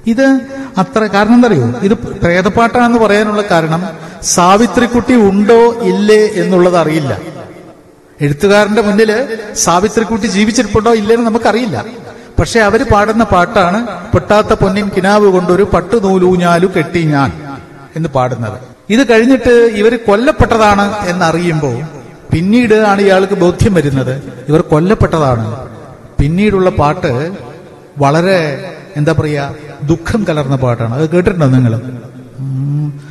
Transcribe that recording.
ഇത് അത്ര കാരണം എന്താ അറിയോ ഇത് പ്രേതപ്പാട്ടാണെന്ന് പറയാനുള്ള കാരണം സാവിത്രിക്കുട്ടി ഉണ്ടോ ഇല്ലേ എന്നുള്ളത് അറിയില്ല എഴുത്തുകാരന്റെ മുന്നില് സാവിത്രിക്കുട്ടി ജീവിച്ചിരിപ്പുണ്ടോ ഇല്ലെന്ന് നമുക്കറിയില്ല പക്ഷെ അവര് പാടുന്ന പാട്ടാണ് പൊട്ടാത്ത പൊന്നിൻ കിനാവ് കൊണ്ടൊരു പട്ടുനൂലൂഞ്ഞാലു കെട്ടി ഞാൻ എന്ന് പാടുന്നത് ഇത് കഴിഞ്ഞിട്ട് ഇവർ കൊല്ലപ്പെട്ടതാണ് എന്നറിയുമ്പോൾ പിന്നീട് ആണ് ഇയാൾക്ക് ബോധ്യം വരുന്നത് ഇവർ കൊല്ലപ്പെട്ടതാണ് പിന്നീടുള്ള പാട്ട് വളരെ എന്താ പറയാ ദുഃഖം കലർന്ന പാട്ടാണ് അത് കേട്ടിട്ടുണ്ടോ നിങ്ങൾ